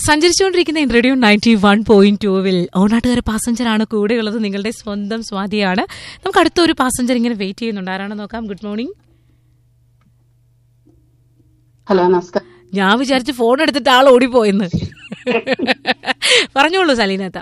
സഞ്ചരിച്ചുകൊണ്ടിരിക്കുന്ന radio ninety one point ടൂവിൽ ഓണാട്ടുകാര passenger ആണ് കൂടെയുള്ളത് നിങ്ങളുടെ സ്വന്തം സ്വാതിയാണ് നമുക്ക് അടുത്തൊരു പാസഞ്ചർ ഇങ്ങനെ വെയിറ്റ് ചെയ്യുന്നുണ്ട് ആരാണെന്ന് നോക്കാം ഗുഡ് മോർണിംഗ് ഹലോ നമസ്കാരം ഞാൻ വിചാരിച്ച് ഫോൺ എടുത്തിട്ട് ആൾ ഓടിപ്പോയെന്ന് പറഞ്ഞോളൂ സലീനത്ത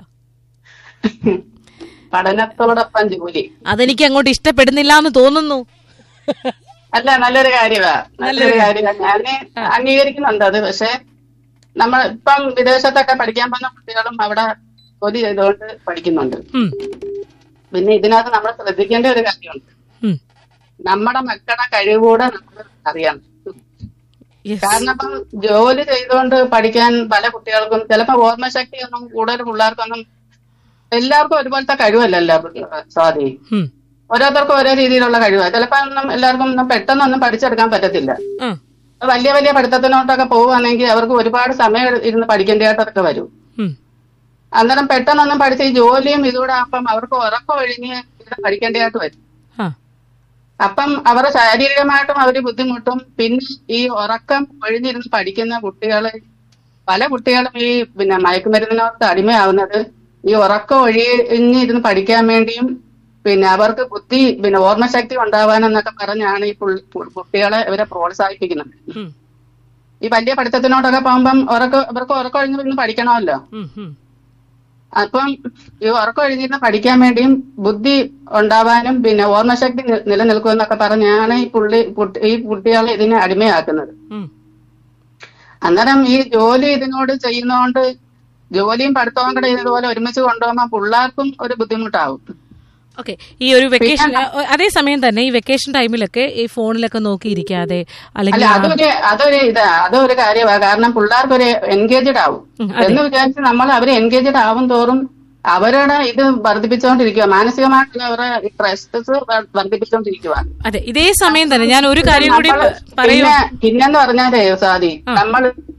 പഠനത്തോടൊപ്പം ജോലി അതെനിക്ക് അങ്ങോട്ട് ഇഷ്ടപ്പെടുന്നില്ല എന്ന് തോന്നുന്നു അല്ല നല്ലൊരു കാര്യമാ നല്ലൊരു കാര്യമാ ഞാന് അംഗീകരിക്കുന്നുണ്ട് അത് പക്ഷെ നമ്മൾ ഇപ്പം വിദേശത്തൊക്കെ പഠിക്കാൻ പോകുന്ന കുട്ടികളും അവിടെ ജോലി ചെയ്തുകൊണ്ട് പഠിക്കുന്നുണ്ട് ഉം, പിന്നെ ഇതിനകത്ത് നമ്മൾ ശ്രദ്ധിക്കേണ്ട ഒരു കാര്യമുണ്ട് ഉം. നമ്മുടെ മക്കളുടെ കഴിവൂടെ നമ്മൾ അറിയണം Yes. കാരണം ഇപ്പം ജോലി ചെയ്തുകൊണ്ട് പഠിക്കാൻ പല കുട്ടികൾക്കും ചിലപ്പോ ഓർമ്മശക്തി ഒന്നും കൂടുതൽ പിള്ളേർക്കൊന്നും എല്ലാവർക്കും ഒരുപോലത്തെ കഴിവല്ലല്ലോ സ്വാധീനം ഉം, ഓരോരുത്തർക്കും ഓരോ രീതിയിലുള്ള കഴിവാണ് ചിലപ്പോ ഒന്നും എല്ലാവർക്കും ഒന്നും പെട്ടെന്നൊന്നും പഠിച്ചെടുക്കാൻ പറ്റത്തില്ല ആ, വലിയ വലിയ പഠിത്തത്തിനോട്ടൊക്കെ പോവുകയാണെങ്കിൽ അവർക്ക് ഒരുപാട് സമയം ഇരുന്ന് പഠിക്കേണ്ടതായിട്ടൊക്കെ വരും ഉം, അന്നേരം പെട്ടെന്നൊന്നും പഠിച്ച് ഈ ജോലിയും ഇതുകൂടെ ആകുമ്പം അവർക്ക് ഉറക്കം ഒഴിഞ്ഞ് ഇരുന്ന് പഠിക്കേണ്ടതായിട്ട് വരും ആ, അപ്പം അവരുടെ ശാരീരികമായിട്ടും അവർ ബുദ്ധിമുട്ടും പിന്നെ ഈ ഉറക്കം ഒഴിഞ്ഞിരുന്ന് പഠിക്കുന്ന കുട്ടികളെ പല കുട്ടികളും ഈ പിന്നെ മയക്കുമരുന്നിനോട് അടിമയാവുന്നത് ഈ ഉറക്കം ഒഴിഞ്ഞിരുന്ന് പഠിക്കാൻ വേണ്ടിയും പിന്നെ അവർക്ക് ബുദ്ധി പിന്നെ ഓർമ്മശക്തി ഉണ്ടാവാനെന്നൊക്കെ പറഞ്ഞാണ് ഈ പുൾ- പു- കുട്ടികളെ ഇവരെ പ്രോത്സാഹിപ്പിക്കുന്നത് ഉം, ഈ വലിയ പഠിത്തത്തിനോടൊക്കെ പോകുമ്പം ഉറക്കം ഇവർക്ക് ഉറക്കം ഒഴിഞ്ഞിരുന്ന് പഠിക്കണമല്ലോ ഉം, ഉം. അപ്പം ഈ ഉറക്കം ഒഴിഞ്ഞിരുന്ന് പഠിക്കാൻ വേണ്ടിയും ബുദ്ധി ഉണ്ടാവാനും പിന്നെ ഓർമ്മശക്തി നി- നിലനിൽക്കുമെന്നൊക്കെ പറഞ്ഞാണ് ഈ പുള്ളി കുട്ടി- ഈ കുട്ടികളെ ഇതിനെ അടിമയാക്കുന്നത് ഉം. അന്നേരം ഈ ജോലി ഇതിനോട് ചെയ്യുന്നതുകൊണ്ട് ജോലിയും പഠിത്തവും കൂടെ ഇതുപോലെ ഒരുമിച്ച് കൊണ്ടുപോകുമ്പോൾ പിള്ളേർക്കും ഒരു ബുദ്ധിമുട്ടാവും ഓക്കെ ഈ ഒരു വെക്കേഷൻ അതേസമയം തന്നെ ഈ വെക്കേഷൻ ടൈമിലൊക്കെ ഈ ഫോണിലൊക്കെ നോക്കിയിരിക്കാതെ അല്ല അല്ലെങ്കിൽ അതൊരു അതൊരു ഇതാ അതൊരു കാര്യമാണ് കാരണം പിള്ളേർക്ക് ഒരു എൻഗേജഡ് ആവും ഉം, അതെ. എന്ന് വിചാരിച്ച് നമ്മൾ അവർ എൻഗേജഡ് ആവും തോറും അവരുടെ ഇത് വർദ്ധിപ്പിച്ചുകൊണ്ടിരിക്കുക മാനസികമായിട്ടുള്ള അവരുടെ സ്ട്രെസ് വർദ്ധിപ്പിച്ചുകൊണ്ടിരിക്കുക അതെ ഇതേ സമയം തന്നെ ഞാൻ ഒരു കാര്യം കൂടി നമ്മള് പറയൂ പിന്നെ പിന്നെന്ന് പറഞ്ഞാലേ സാദി നമ്മൾ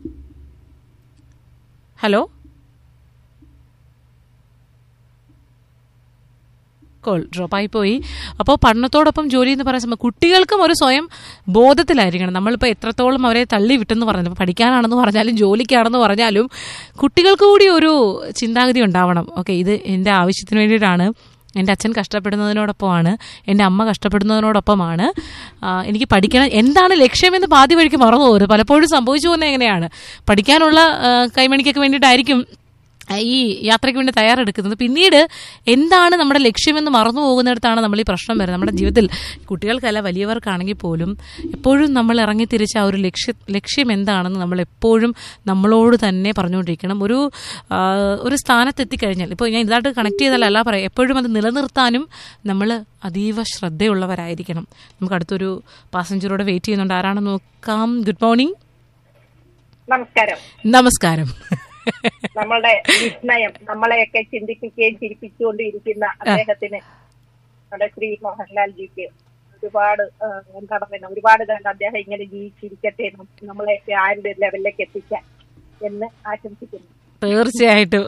ഹലോ കോൾ ഡ്രോപ്പായി പോയി അപ്പോൾ പഠനത്തോടൊപ്പം ജോലി എന്ന് പറയുന്ന സമയം കുട്ടികൾക്കും ഒരു സ്വയം ബോധത്തിലായിരിക്കണം നമ്മളിപ്പോൾ എത്രത്തോളം അവരെ തള്ളി വിട്ടെന്ന് പറഞ്ഞാലും ഇപ്പോൾ പഠിക്കാനാണെന്ന് പറഞ്ഞാലും ജോലിക്കാണെന്ന് പറഞ്ഞാലും കുട്ടികൾക്ക് കൂടി ഒരു ചിന്താഗതി ഉണ്ടാവണം ഓക്കെ ഇത് എൻ്റെ ആവശ്യത്തിന് വേണ്ടിയിട്ടാണ് എൻ്റെ അച്ഛൻ കഷ്ടപ്പെടുന്നതിനോടൊപ്പമാണ് എൻ്റെ അമ്മ കഷ്ടപ്പെടുന്നതിനോടൊപ്പമാണ് ആ, എനിക്ക് പഠിക്കണം എന്താണ് ലക്ഷ്യമെന്ന് പാതി വഴിക്ക് മറന്നു പോകരുത് പലപ്പോഴും സംഭവിച്ചു പോകുന്നത് എങ്ങനെയാണ് പഠിക്കാനുള്ള ആ, കൈമണിക്കൊക്കെ വേണ്ടിയിട്ടായിരിക്കും ആ, ഈ യാത്രയ്ക്ക് വേണ്ടി തയ്യാറെടുക്കുന്നത് പിന്നീട് എന്താണ് നമ്മുടെ ലക്ഷ്യമെന്ന് മറന്നു പോകുന്നിടത്താണ് നമ്മൾ ഈ പ്രശ്നം വരുന്നത് നമ്മുടെ ജീവിതത്തിൽ കുട്ടികൾക്കല്ല വലിയവർക്കാണെങ്കിൽ പോലും എപ്പോഴും നമ്മൾ ഇറങ്ങി തിരിച്ച ആ ഒരു ലക്ഷ്യ ലക്ഷ്യം എന്താണെന്ന് നമ്മൾ എപ്പോഴും നമ്മളോട് തന്നെ പറഞ്ഞുകൊണ്ടിരിക്കണം ഒരു ആ, ഒരു സ്ഥാനത്തെത്തിക്കഴിഞ്ഞാൽ ഇപ്പോൾ ഞാൻ ഇതായിട്ട് കണക്ട് ചെയ്താലല്ല പറയാം എപ്പോഴും അത് നിലനിർത്താനും നമ്മൾ അതീവ ശ്രദ്ധയുള്ളവരായിരിക്കണം നമുക്ക് അടുത്തൊരു പാസഞ്ചറോട് വെയിറ്റ് ചെയ്യുന്നുണ്ട് ആരാണെന്ന് നോക്കാം ഗുഡ് മോർണിംഗ് നമസ്കാരം നമസ്കാരം നമ്മളുടെ വിസ്മയം നമ്മളെയൊക്കെ ചിന്തിപ്പിക്കുകയും ചിരിപ്പിച്ചുകൊണ്ടിരിക്കുന്ന അദ്ദേഹത്തിന് നമ്മുടെ ശ്രീ മോഹൻലാൽജിക്ക് ഒരുപാട് ആ, എന്താണ് പറയുന്നത് ഒരുപാട് കാലം അദ്ദേഹം ഇങ്ങനെ ജീവിച്ചിരിക്കട്ടെ നം- നമ്മളെയൊക്കെ ആ ഒരു ലെവലിലേക്ക് എത്തിക്കാൻ എന്ന് ആശംസിക്കുന്നു തീർച്ചയായിട്ടും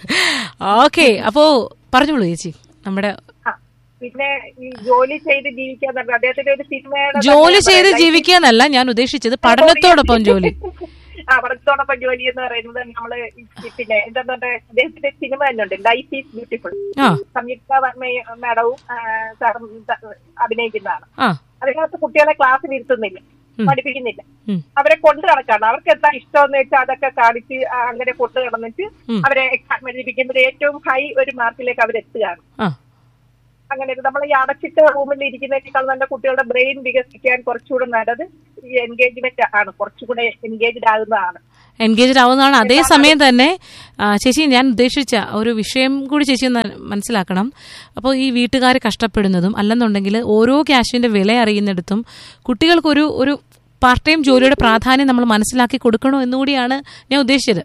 ഓക്കെ അപ്പോ പറഞ്ഞോളൂ ചേച്ചി നമ്മുടെ ആ, പിന്നെ ഈ ജോലി ചെയ്ത് ജീവിക്കാൻ പറഞ്ഞ അദ്ദേഹത്തിന്റെ ഒരു സിനിമയുടെ ജോലി തന്നെ ചെയ്ത് പറയാം. ജീവിക്കാനല്ല ഞാൻ ഉദ്ദേശിച്ചത് പഠനത്തോടൊപ്പം ജോലി ആ പഠനത്തോടൊപ്പം ജോലി എന്ന് പറയുന്നത് നമ്മള് ഈ പിന്നെ എന്താ പറയുക അദ്ദേഹത്തിന്റെ സിനിമ തന്നെ ഉണ്ട് ലൈഫ് ഈസ് ബ്യൂട്ടിഫുൾ ആ സംയുക്ത വർമ്മ- മാഡവും ആ, സാറും ത- അഭിനയിക്കുന്നതാണ് ആ അതിനകത്ത് കുട്ടികളെ ക്ലാസ്സിൽ ഇരുത്തുന്നില്ല പഠിപ്പിക്കുന്നില്ല ഉം. അവരെ കൊണ്ടു നടക്കാണ് അവർക്ക് എന്താ ഇഷ്ടമെന്ന് വെച്ചാൽ അതൊക്കെ കാണിച്ച് ആ, അങ്ങനെ കൊണ്ടു നടന്നിട്ട് ഉം. അവരെ എക്സാം എഴുതിപ്പിക്കുന്നത് ഏറ്റവും ഹൈ ഒരു മാർക്കിലേക്ക് അവരെത്തുകയാണ് ആ അങ്ങനെ നമ്മൾ ഈ അടച്ചിട്ട റൂമിൽ ഇരിക്കുന്നതിനേക്കാൾ നല്ല കുട്ടികളുടെ ബ്രെയിൻ വികസിക്കാൻ കുറച്ചുകൂടെ നല്ലത് ഈ എൻഗേജ്മെന്റ് ആണ് കുറച്ചുകൂടെ എൻഗേജ്ഡ് ആകുന്നതാണ് എൻഗേജ്ഡ് ആവുന്നതാണ് അതേസമയം തന്നെ ആ, ചേച്ചി ഞാൻ ഉദ്ദേശിച്ച ഒരു വിഷയം കൂടി ചേച്ചി ഒന്ന് മനസ്സിലാക്കണം അപ്പോൾ ഈ വീട്ടുകാർ കഷ്ടപ്പെടുന്നതും അല്ലെന്നുണ്ടെങ്കിൽ ഓരോ ക്യാഷിന്റെ വില അറിയുന്നിടത്തും കുട്ടികൾക്കൊരു ഒരു പാർട്ട് ടൈം ജോലിയുടെ പ്രാധാന്യം നമ്മൾ മനസ്സിലാക്കി കൊടുക്കണോ എന്നുകൂടിയാണ് ഞാൻ ഉദ്ദേശിച്ചത്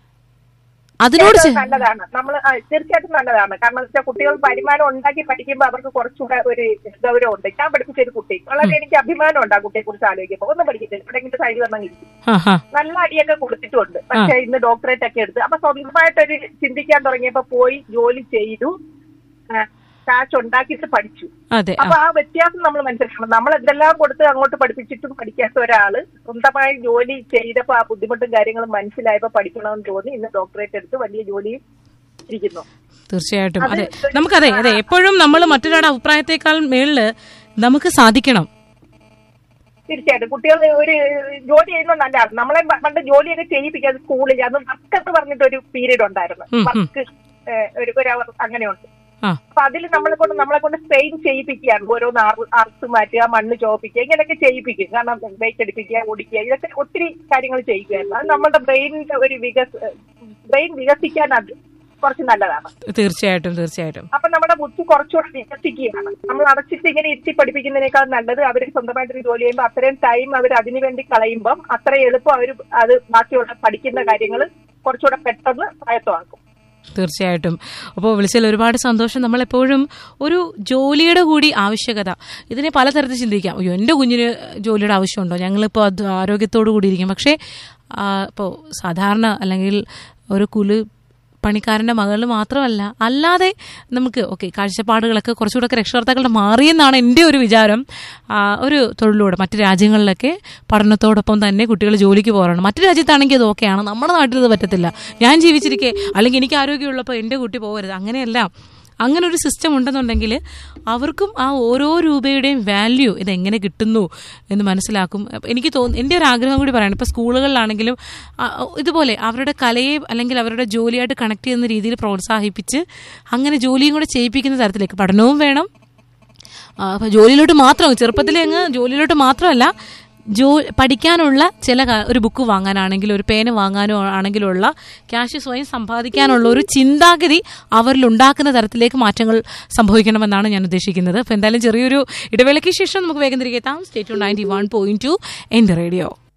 അതിനോട് ഏറ്റവും ചെ- നല്ലതാണ് നമ്മൾ തീർച്ചയായിട്ടും നല്ലതാണ് കാരണം എന്ന് വെച്ചാൽ കുട്ടികൾ വരുമാനം ഉണ്ടാക്കി പഠിക്കുമ്പോൾ അവർക്ക് കുറച്ചുകൂടെ ഒരു ഗൗരവമുണ്ട് ഞാൻ പഠിപ്പിച്ച ഒരു കുട്ടി വളരെ എനിക്ക് അഭിമാനമുണ്ട് ആ കുട്ടിയെ കുറിച്ച് ആലോചിക്കുമ്പോൾ ഒന്നും പഠിക്കത്തില്ല എവിടെയെങ്കിലും സൈഡ് വന്നാൽ ആ ആ നല്ല അടിയൊക്കെ കൊടുത്തിട്ടുണ്ട് പക്ഷെ ഇന്ന് ഡോക്ടറേറ്റ് ഒക്കെ എടുത്ത് അപ്പൊ സ്വന്തമായിട്ടൊരു ചിന്തിക്കാൻ തുടങ്ങിയപ്പോ പോയി ജോലി ചെയ്തു ആ, കാശ് ഉണ്ടാക്കിയിട്ട് പഠിച്ചു അതെ ആ, അപ്പൊ ആ വ്യത്യാസം നമ്മൾ മനസ്സിലാക്കണം നമ്മൾ എന്തെല്ലാം കൊടുത്ത് അങ്ങോട്ട് പഠിപ്പിച്ചിട്ടും പഠിക്കാത്ത ഒരാള് സ്വന്തമായി ജോലി ചെയ്തപ്പോ ആ ബുദ്ധിമുട്ടും കാര്യങ്ങളും മനസ്സിലായപ്പോ പഠിക്കണമെന്ന് തോന്നി ഇന്ന് ഡോക്ടറേറ്റ് എടുത്ത് വലിയ ജോലിയും ഇരിക്കുന്നു തീർച്ചയായിട്ടും അതെ നമുക്കതെ അതെ എപ്പോഴും നമ്മൾ മറ്റൊരാളുടെ അഭിപ്രായത്തെക്കാൾ മേളില് നമുക്ക് സാധിക്കണം തീർച്ചയായിട്ടും കുട്ടികൾ ഒരു ജോലി ചെയ്യുന്നത് നല്ലതാണ് നമ്മളെ പ- പണ്ട് ജോലിയൊക്കെ ചെയ്യിപ്പിക്കാതെ സ്കൂളിൽ അന്ന് വർക്ക് എന്ന് പറഞ്ഞിട്ട് ഒരു പീരീഡ് ഉണ്ടായിരുന്നു ഉം, ഉം. വർക്ക് ഒരു ഒരു അവർ അങ്ങനെയുണ്ട് ആ അപ്പൊ അതിൽ നമ്മളെ കൊണ്ട് നമ്മളെ കൊണ്ട് സ്ട്രെയിൻ ചെയ്യിപ്പിക്കുകയാണ് ഓരോന്ന് അറുത്ത് മാറ്റുക മണ്ണ് ചോപ്പിക്കുക ഇങ്ങനെയൊക്കെ ചെയ്യിപ്പിക്കും കാരണം വെയിറ്റ് എടുപ്പിക്കുക ഓടിക്കുക ഇതൊക്കെ ഒത്തിരി കാര്യങ്ങൾ ചെയ്യുകയായിരുന്നു അത് നമ്മുടെ ബ്രെയിനിന്റെ ഒരു വികസ ബ്രെയിൻ വികസിക്കാൻ അത് കുറച്ച് നല്ലതാണ് തീർച്ചയായിട്ടും തീർച്ചയായിട്ടും അപ്പൊ നമ്മുടെ ബുദ്ധി കുറച്ചുകൂടെ വികസിക്കുകയാണ് നമ്മൾ അടച്ചിട്ട് ഇങ്ങനെ ഇരുത്തി പഠിപ്പിക്കുന്നതിനേക്കാൾ നല്ലത് അവർ സ്വന്തമായിട്ടൊരു ജോലി ചെയ്യുമ്പോൾ അത്രയും ടൈം അവർ അതിനു വേണ്ടി കളയുമ്പം അത്ര എളുപ്പം അവർ അത് ബാക്കിയുള്ള പഠിക്കുന്ന കാര്യങ്ങൾ കുറച്ചുകൂടെ പെട്ടെന്ന് സ്വായത്തമാക്കും തീർച്ചയായിട്ടും അപ്പോൾ വിളിച്ചതിൽ ഒരുപാട് സന്തോഷം നമ്മളെപ്പോഴും ഒരു ജോലിയുടെ കൂടി ആവശ്യകത ഇതിനെ പലതരത്തിൽ ചിന്തിക്കാം അയ്യോ എൻ്റെ കുഞ്ഞിന് ജോലിയുടെ ആവശ്യമുണ്ടോ ഞങ്ങളിപ്പോൾ അത് ആരോഗ്യത്തോടു കൂടി ഇരിക്കും പക്ഷേ ഇപ്പോൾ സാധാരണ അല്ലെങ്കിൽ ഒരു കുല് പണിക്കാരൻ്റെ മകളിൽ മാത്രമല്ല അല്ലാതെ നമുക്ക് ഓക്കെ കാഴ്ചപ്പാടുകളൊക്കെ കുറച്ചുകൂടെ ഒക്കെ രക്ഷകർത്താക്കളുടെ മാറിയെന്നാണ് എൻ്റെ ഒരു വിചാരം ആ, ഒരു തൊഴിലൂടെ മറ്റു രാജ്യങ്ങളിലൊക്കെ പഠനത്തോടൊപ്പം തന്നെ കുട്ടികൾ ജോലിക്ക് പോകാറുണ്ട് മറ്റു രാജ്യത്താണെങ്കിൽ അത് ഓക്കെയാണ് നമ്മുടെ നാട്ടിൽ ഇത് പറ്റത്തില്ല ഞാൻ ജീവിച്ചിരിക്കെ അല്ലെങ്കിൽ എനിക്ക് ആരോഗ്യമുള്ളപ്പോൾ എൻ്റെ കുട്ടി പോകരുത് അങ്ങനെയല്ല അങ്ങനെ ഒരു സിസ്റ്റം ഉണ്ടെന്നുണ്ടെങ്കിൽ അവർക്കും ആ ഓരോ രൂപയുടെയും വാല്യൂ ഇതെങ്ങനെ കിട്ടുന്നു എന്ന് മനസ്സിലാക്കും അപ്പൊ എനിക്ക് തോന്നുന്നു എൻ്റെ ഒരു ആഗ്രഹം കൂടി പറയണം ഇപ്പോൾ സ്കൂളുകളിലാണെങ്കിലും ആ, ഇതുപോലെ അവരുടെ കലയെ അല്ലെങ്കിൽ അവരുടെ ജോലിയായിട്ട് കണക്ട് ചെയ്യുന്ന രീതിയിൽ പ്രോത്സാഹിപ്പിച്ച് അങ്ങനെ ജോലിയും കൂടെ ചെയ്യിപ്പിക്കുന്ന തരത്തിലേക്ക് പഠനവും വേണം ആ, അപ്പൊ ജോലിയിലോട്ട് മാത്രം ചെറുപ്പത്തിലെ അങ്ങ് ജോലിയിലോട്ട് മാത്രമല്ല ജോ പഠിക്കാനുള്ള ചില കാ- ഒരു ബുക്ക് വാങ്ങാനാണെങ്കിലും ഒരു പേന വാങ്ങാനോ ആണെങ്കിലുള്ള ക്യാഷ് സ്വയം സമ്പാദിക്കാനുള്ള ഒരു ചിന്താഗതി അവരിൽ ഉണ്ടാക്കുന്ന തരത്തിലേക്ക് മാറ്റങ്ങൾ സംഭവിക്കണമെന്നാണ് ഞാൻ ഉദ്ദേശിക്കുന്നത് അപ്പോൾ എന്തായാലും ചെറിയൊരു ഇടവേളയ്ക്ക് ശേഷം നമുക്ക് വേഗം തിരികെ എത്താം state ninety one point two എൻ്റെ റേഡിയോ